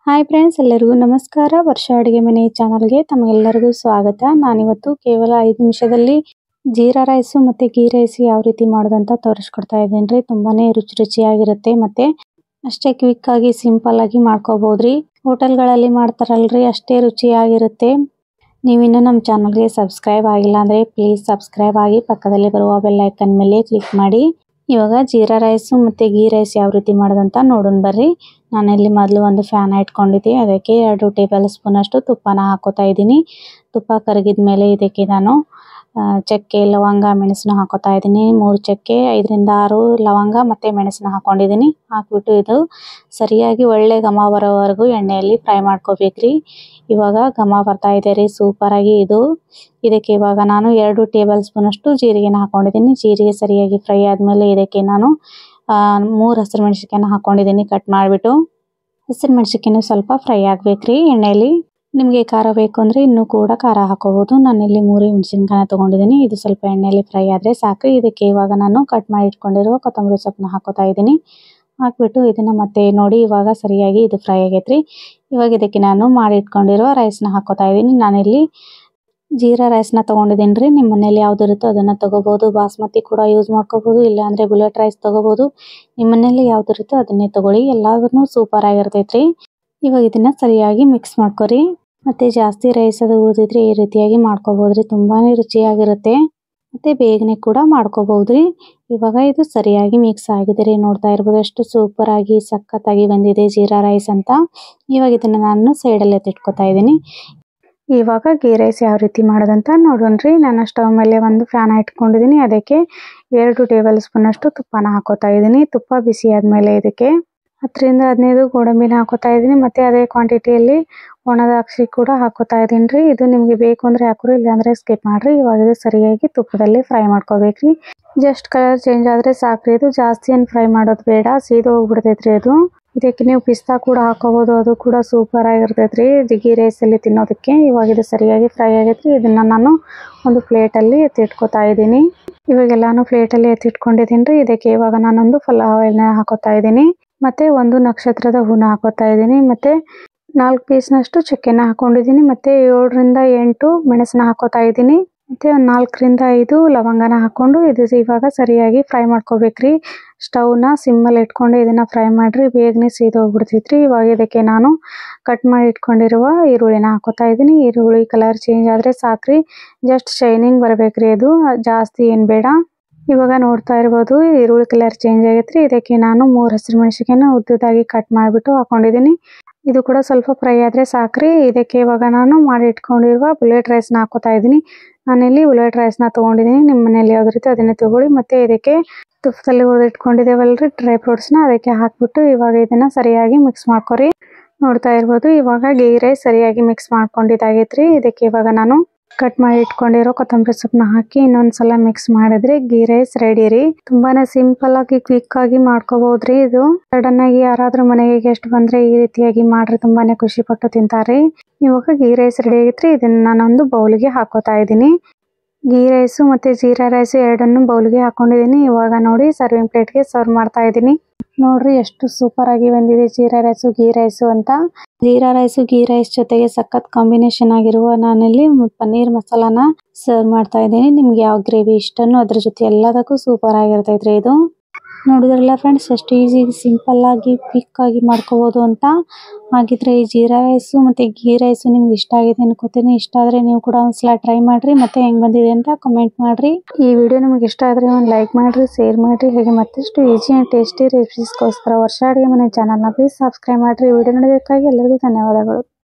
hi friends ಎಲ್ಲರಿಗೂ ನಮಸ್ಕಾರ ವರ್ಷ ಅಡುಗೆ ಮನೆ ಚಾನಲ್ಗೆ ತಮಗೆಲ್ಲರಿಗೂ ಸ್ವಾಗತ ನಾನಿವತ್ತು ಕೇವಲ ಐದು ನಿಮಿಷದಲ್ಲಿ ಜೀರಾ ರೈಸು ಮತ್ತು ಗೀ ರೈಸ್ ಯಾವ ರೀತಿ ಮಾಡೋದಂತ ತೋರಿಸ್ಕೊಡ್ತಾ ಇದ್ದೀನಿ ರೀ ತುಂಬಾನೇ ರುಚಿ ರುಚಿಯಾಗಿರುತ್ತೆ ಮತ್ತೆ ಅಷ್ಟೇ ಕ್ವಿಕ್ ಆಗಿ ಸಿಂಪಲ್ ಆಗಿ ಮಾಡ್ಕೋಬಹುದ್ರಿ ಹೋಟೆಲ್ಗಳಲ್ಲಿ ಮಾಡ್ತಾರಲ್ರಿ ಅಷ್ಟೇ ರುಚಿಯಾಗಿರುತ್ತೆ ನೀವಿನ್ನೂ ನಮ್ಮ ಚಾನಲ್ಗೆ ಸಬ್ಸ್ಕ್ರೈಬ್ ಆಗಿಲ್ಲ ಅಂದರೆ ಪ್ಲೀಸ್ ಸಬ್ಸ್ಕ್ರೈಬ್ ಆಗಿ ಪಕ್ಕದಲ್ಲಿ ಬರುವ ಬೆಲ್ ಐಕನ್ ಮೇಲೆ ಕ್ಲಿಕ್ ಮಾಡಿ ಇವಾಗ ಜೀರಾ ರೈಸು ಮತ್ತು ಗೀ ರೈಸ್ ಯಾವ ರೀತಿ ಮಾಡೋದಂತ ನೋಡೋಣ ಬರ್ರಿ ನಾನಿಲ್ಲಿ ಮೊದಲು ಒಂದು ಫ್ಯಾನ್ ಇಟ್ಕೊಂಡಿದ್ದೆ ಅದಕ್ಕೆ ಎರಡು ಟೇಬಲ್ ಸ್ಪೂನ್ ಅಷ್ಟು ತುಪ್ಪನ ಹಾಕೋತಾ ಇದ್ದೀನಿ ತುಪ್ಪ ಕರಗಿದ ಮೇಲೆ ಇದಕ್ಕೆ ನಾನು ಚಕ್ಕೆ ಲವಂಗ ಮೆಣಸನ್ನ ಹಾಕೋತಾ ಇದ್ದೀನಿ ಮೂರು ಚಕ್ಕೆ ಐದರಿಂದ ಆರು ಲವಂಗ ಮತ್ತು ಮೆಣಸನ್ನ ಹಾಕೊಂಡಿದ್ದೀನಿ ಹಾಕ್ಬಿಟ್ಟು ಇದು ಸರಿಯಾಗಿ ಒಳ್ಳೆ ಘಮ ಬರೋವರೆಗೂ ಎಣ್ಣೆಯಲ್ಲಿ ಫ್ರೈ ಮಾಡ್ಕೋಬೇಕ್ರಿ ಇವಾಗ ಘಮ ಬರ್ತಾ ಇದೆ ರೀ ಸೂಪರಾಗಿ ಇದು ಇದಕ್ಕೆ ಇವಾಗ ನಾನು ಎರಡು ಟೇಬಲ್ ಸ್ಪೂನ್ ಅಷ್ಟು ಜೀರಿಗೆನ ಹಾಕೊಂಡಿದ್ದೀನಿ ಜೀರಿಗೆ ಸರಿಯಾಗಿ ಫ್ರೈ ಆದಮೇಲೆ ಇದಕ್ಕೆ ನಾನು ಮೂರು ಹಸಿರು ಮೆಣಸಿನ್ಕಾಯಿನ ಹಾಕೊಂಡಿದ್ದೀನಿ ಕಟ್ ಮಾಡಿಬಿಟ್ಟು ಹಸಿರು ಮೆಣಸಿನ್ಕಾಯಿನೂ ಸ್ವಲ್ಪ ಫ್ರೈ ಆಗ್ಬೇಕ್ರಿ ಎಣ್ಣೆಯಲ್ಲಿ ನಿಮಗೆ ಖಾರ ಬೇಕು ಅಂದರೆ ಇನ್ನೂ ಕೂಡ ಖಾರ ಹಾಕೋಬಹುದು ನಾನಿಲ್ಲಿ ಮೂರು ಮೆಣಸಿನ್ಕಾಯಿನ ತೊಗೊಂಡಿದ್ದೀನಿ ಇದು ಸ್ವಲ್ಪ ಎಣ್ಣೆಯಲ್ಲಿ ಫ್ರೈ ಆದರೆ ಸಾಕು ಇದಕ್ಕೆ ಇವಾಗ ನಾನು ಕಟ್ ಮಾಡಿ ಇಟ್ಕೊಂಡಿರುವ ಕೊತ್ತಂಬರಿ ಸೊಪ್ಪನ್ನ ಹಾಕೋತಾ ಇದ್ದೀನಿ ಹಾಕ್ಬಿಟ್ಟು ಇದನ್ನು ಮತ್ತೆ ನೋಡಿ ಇವಾಗ ಸರಿಯಾಗಿ ಇದು ಫ್ರೈ ಆಗೈತ್ರಿ ಇವಾಗ ಇದಕ್ಕೆ ನಾನು ಮಾಡಿ ಇಟ್ಕೊಂಡಿರೋ ರೈಸ್ನ ಹಾಕೋತಾ ಇದ್ದೀನಿ ನಾನಿಲ್ಲಿ ಜೀರಾ ರೈಸ್ನ ತೊಗೊಂಡಿದ್ದೀನಿ ರೀ ನಿಮ್ಮ ಮನೇಲಿ ಯಾವ್ದು ಇರುತ್ತೋ ಅದನ್ನು ತೊಗೋಬೋದು ಬಾಸ್ಮತಿ ಕೂಡ ಯೂಸ್ ಮಾಡ್ಕೋಬೋದು ಇಲ್ಲಾಂದರೆ ಬುಲೆಟ್ ರೈಸ್ ತೊಗೋಬೋದು ನಿಮ್ಮ ಮನೇಲಿ ಯಾವ್ದು ಇರುತ್ತೋ ಅದನ್ನೇ ತೊಗೊಳ್ಳಿ ಎಲ್ಲದೂ ಸೂಪರ್ ಆಗಿರ್ತೈತೆ ರೀ ಇವಾಗ ಇದನ್ನು ಸರಿಯಾಗಿ ಮಿಕ್ಸ್ ಮಾಡ್ಕೊರಿ ಮತ್ತು ಜಾಸ್ತಿ ರೈಸ್ ಅದು ಉಳಿದಿದ್ರೆ ಈ ರೀತಿಯಾಗಿ ಮಾಡ್ಕೋಬೋದು ರೀ ತುಂಬಾ ರುಚಿಯಾಗಿರುತ್ತೆ ಮತ್ತು ಬೇಗನೆ ಕೂಡ ಮಾಡ್ಕೋಬಹುದು ರೀ ಇವಾಗ ಇದು ಸರಿಯಾಗಿ ಮಿಕ್ಸ್ ಆಗಿದೆ ರೀ ನೋಡ್ತಾ ಇರ್ಬೋದು ಎಷ್ಟು ಸೂಪರ್ ಆಗಿ ಸಖತ್ತಾಗಿ ಬಂದಿದೆ ಜೀರಾ ರೈಸ್ ಅಂತ ಇವಾಗ ಇದನ್ನು ನಾನು ಸೈಡಲ್ಲಿ ಎತ್ತಿಟ್ಕೊತಾ ಇದ್ದೀನಿ ಇವಾಗ ಗೀ ರೈಸ್ ಯಾವ ರೀತಿ ಮಾಡೋದಂತ ನೋಡೋಣ್ರಿ ನಾನು ಸ್ಟವ್ ಮೇಲೆ ಒಂದು ಫ್ಯಾನ್ ಇಟ್ಕೊಂಡಿದ್ದೀನಿ ಅದಕ್ಕೆ ಎರಡು ಟೇಬಲ್ ಸ್ಪೂನ್ ಅಷ್ಟು ತುಪ್ಪನ ಹಾಕೋತಾ ಇದ್ದೀನಿ ತುಪ್ಪ ಬಿಸಿ ಆದಮೇಲೆ ಇದಕ್ಕೆ ಹತ್ತರಿಂದ ಹದಿನೈದು ಗೋಡಂಬಿನ ಹಾಕೋತಾ ಇದ್ದೀನಿ ಮತ್ತು ಅದೇ ಕ್ವಾಂಟಿಟಿಯಲ್ಲಿ ಒಣ ದ್ರಾಕ್ಷಿ ಕೂಡ ಹಾಕೋತಾ ಇದ್ದೀನಿ ರೀ ಇದು ನಿಮಗೆ ಬೇಕು ಅಂದರೆ ಹಾಕೋರಿ ಇಲ್ಲಾಂದರೆ ಸ್ಕಿಪ್ ಮಾಡಿರಿ ಇವಾಗ ಇದು ಸರಿಯಾಗಿ ತುಪ್ಪದಲ್ಲಿ ಫ್ರೈ ಮಾಡ್ಕೋಬೇಕ್ರಿ ಜಸ್ಟ್ ಕಲರ್ ಚೇಂಜ್ ಆದರೆ ಸಾಕ್ರಿ ಇದು ಜಾಸ್ತಿ ಏನು ಫ್ರೈ ಮಾಡೋದು ಬೇಡ ಸೀದಾ ಹೋಗ್ಬಿಡ್ತೈತ್ರಿ ಅದು ಇದಕ್ಕೆ ನೀವು ಪಿಸ್ತಾ ಕೂಡ ಹಾಕೋಬಹುದು ಅದು ಕೂಡ ಸೂಪರ್ ಆಗಿರ್ತೈತ್ರಿ ಗೀ ರೈಸಲ್ಲಿ ತಿನ್ನೋದಕ್ಕೆ ಇವಾಗ ಇದು ಸರಿಯಾಗಿ ಫ್ರೈ ಆಗೈತ್ರಿ ಇದನ್ನ ನಾನು ಒಂದು ಪ್ಲೇಟಲ್ಲಿ ಎತ್ತಿಟ್ಕೋತಾ ಇದ್ದೀನಿ ಇವಾಗೆಲ್ಲಾನು ಪ್ಲೇಟಲ್ಲಿ ಎತ್ತಿಟ್ಕೊಂಡಿದ್ದೀನಿ ರೀ ಇದಕ್ಕೆ ಇವಾಗ ನಾನೊಂದು ಪಲಾವ್ ಎಣ್ಣೆ ಹಾಕೋತಾ ಇದ್ದೀನಿ ಮತ್ತೆ ಒಂದು ನಕ್ಷತ್ರದ ಹೂನ ಹಾಕೋತಾ ಇದ್ದೀನಿ ಮತ್ತೆ ನಾಲ್ಕು ಪೀಸ್ನಷ್ಟು ಚಕ್ಕೆನ ಹಾಕೊಂಡಿದ್ದೀನಿ ಮತ್ತೆ ಏಳರಿಂದ ಎಂಟು ಮೆಣಸನ್ನ ಹಾಕೋತಾ ಇದ್ದೀನಿ ಮತ್ತೆ ಒಂದು ನಾಲ್ಕರಿಂದ ಐದು ಲವಂಗನ ಹಾಕೊಂಡು ಇದು ಇವಾಗ ಸರಿಯಾಗಿ ಫ್ರೈ ಮಾಡ್ಕೋಬೇಕ್ರಿ ಸ್ಟವ್ನ ಸಿಮ್ಮಲ್ಲಿ ಇಟ್ಕೊಂಡು ಇದನ್ನ ಫ್ರೈ ಮಾಡ್ರಿ ಬೇಗನೆ ಸೀದೋಗ್ಬಿಡ್ತೈತ್ರಿ ಇವಾಗ ಇದಕ್ಕೆ ನಾನು ಕಟ್ ಮಾಡಿ ಇಟ್ಕೊಂಡಿರುವ ಈರುಳ್ಳಿನ ಹಾಕೋತಾ ಇದ್ದೀನಿ ಈರುಳ್ಳಿ ಕಲರ್ ಚೇಂಜ್ ಆದರೆ ಸಾಕ್ರಿ ಜಸ್ಟ್ ಶೈನಿಂಗ್ ಬರಬೇಕ್ರಿ ಅದು ಜಾಸ್ತಿ ಏನು ಬೇಡ ಇವಾಗ ನೋಡ್ತಾ ಇರ್ಬೋದು ಈರುಳ್ಳಿ ಕಲರ್ ಚೇಂಜ್ ಆಗೈತ್ರಿ ಇದಕ್ಕೆ ನಾನು ಮೂರು ಹಸಿರು ಮೆಣಸಿನ್ಕಾಯಿನ ಉದ್ದುದಾಗಿ ಕಟ್ ಮಾಡಿಬಿಟ್ಟು ಹಾಕೊಂಡಿದ್ದೀನಿ ಇದು ಕೂಡ ಸ್ವಲ್ಪ ಫ್ರೈ ಆದರೆ ಸಾಕ್ರಿ ಇದಕ್ಕೆ ಇವಾಗ ನಾನು ಮಾಡಿ ಇಟ್ಕೊಂಡಿರುವ ಬುಲೆಟ್ ರೈಸ್ನ ಹಾಕೋತಾ ಇದ್ದೀನಿ ನಾನಿಲ್ಲಿ ಬುಲೆಟ್ ರೈಸ್ನ ತೊಗೊಂಡಿದ್ದೀನಿ ನಿಮ್ಮ ಮನೇಲಿ ಯಾವ್ದು ಇರುತ್ತೆ ಅದನ್ನೇ ತೊಗೊಳ್ಳಿ ಮತ್ತು ಇದಕ್ಕೆ ತುಪ್ಪದಲ್ಲಿ ಹುರಿದಿಟ್ಕೊಂಡಿದ್ದೇವಲ್ರಿ ಡ್ರೈ ಫ್ರೂಟ್ಸ್ನ ಅದಕ್ಕೆ ಹಾಕ್ಬಿಟ್ಟು ಇವಾಗ ಇದನ್ನು ಸರಿಯಾಗಿ ಮಿಕ್ಸ್ ಮಾಡ್ಕೊರಿ ನೋಡ್ತಾ ಇರ್ಬೋದು ಇವಾಗ ಗೀ ರೈಸ್ ಸರಿಯಾಗಿ ಮಿಕ್ಸ್ ಮಾಡ್ಕೊಂಡಿದ್ದಾಗೈತ್ರಿ ಇದಕ್ಕೆ ಇವಾಗ ನಾನು ಕಟ್ ಮಾಡಿ ಇಟ್ಕೊಂಡಿರೋ ಕೊತ್ತಂಬರಿ ಸೊಪ್ಪನ್ನ ಹಾಕಿ ಇನ್ನೊಂದ್ಸಲ ಮಿಕ್ಸ್ ಮಾಡಿದ್ರೆ ಗೀ ರೈಸ್ ರೆಡಿ ರೀ ತುಂಬಾನೇ ಸಿಂಪಲ್ ಆಗಿ ಕ್ವಿಕ್ ಆಗಿ ಮಾಡ್ಕೋಬಹುದ್ರಿ ಇದು ಸಡನ್ ಆಗಿ ಯಾರಾದ್ರೂ ಮನೆಗೆ ಗೆಸ್ಟ್ ಬಂದ್ರೆ ಈ ರೀತಿಯಾಗಿ ಮಾಡ್ರಿ ತುಂಬಾನೇ ಖುಷಿ ಪಟ್ಟು ತಿಂತಾರ್ರಿ ಇವಾಗ ಗೀ ರೈಸ್ ರೆಡಿ ಆಗೈತ್ರಿ ಇದನ್ನ ನಾನೊಂದು ಬೌಲ್ಗೆ ಹಾಕೋತಾ ಇದ್ದೀನಿ ಗೀ ರೈಸು ಮತ್ತೆ ಜೀರಾ ರೈಸ್ ಎರಡನ್ನು ಬೌಲ್ಗೆ ಹಾಕೊಂಡಿದ್ದೀನಿ ಇವಾಗ ನೋಡಿ ಸರ್ವಿಂಗ್ ಪ್ಲೇಟ್ಗೆ ಸರ್ವ್ ಮಾಡ್ತಾ ಇದ್ದೀನಿ ನೋಡ್ರಿ ಎಷ್ಟು ಸೂಪರ್ ಆಗಿ ಬಂದಿದೆ ಜೀರಾ ರೈಸು ಗೀ ರೈಸು ಅಂತ ಜೀರಾ ರೈಸು ಗೀ ರೈಸ್ ಜೊತೆಗೆ ಸಖತ್ ಕಾಂಬಿನೇಷನ್ ಆಗಿರುವ ನಾನಿಲ್ಲಿ ಪನ್ನೀರ್ ಮಸಾಲಾನ ಸರ್ವ್ ಮಾಡ್ತಾ ಇದ್ದೀನಿ ನಿಮ್ಗೆ ಯಾವ ಗ್ರೇವಿ ಇಷ್ಟನೋ ಅದ್ರ ಜೊತೆ ಎಲ್ಲದಕ್ಕೂ ಸೂಪರ್ ಆಗಿರ್ತೈತ್ರಿ ಇದು ನೋಡಿದ್ರಲ್ಲ ಫ್ರೆಂಡ್ಸ್ ಎಷ್ಟು ಈಸಿ ಸಿಂಪಲ್ ಆಗಿ ಕ್ವಿಕ್ ಆಗಿ ಮಾಡ್ಕೋಬಹುದು ಅಂತ ಹಾಗಿದ್ರೆ ಈ ಜೀರಾ ರೈಸು ಮತ್ತೆ ಗೀ ರೈಸು ನಿಮ್ಗೆ ಇಷ್ಟ ಆಗಿದೆ ಅನ್ಕೋತೀನಿ ಇಷ್ಟ ಆದ್ರೆ ನೀವು ಕೂಡ ಒಂದ್ಸಲ ಟ್ರೈ ಮಾಡ್ರಿ ಮತ್ತೆ ಹೆಂಗ್ ಬಂದಿದೆ ಅಂತ ಕಮೆಂಟ್ ಮಾಡ್ರಿ ಈ ವಿಡಿಯೋ ನಿಮ್ಗೆ ಇಷ್ಟ ಆದ್ರೆ ಒಂದು ಲೈಕ್ ಮಾಡ್ರಿ ಶೇರ್ ಮಾಡ್ರಿ ಹಾಗೆ ಮತ್ತಷ್ಟು ಈಸಿ ಅಂಡ್ ಟೇಸ್ಟಿ ರೆಸಿಪೀಸ್ಗೋಸ್ಕರ ವರ್ಷ ಅಡುಗೆ ಮನೆ ಚಾನಲ್ನ ಪ್ಲೀಸ್ ಸಬ್ಸ್ಕ್ರೈಬ್ ಮಾಡ್ರಿ ವಿಡಿಯೋ ನೋಡೋದಕ್ಕಾಗಿ ಎಲ್ಲರಿಗೂ ಧನ್ಯವಾದಗಳು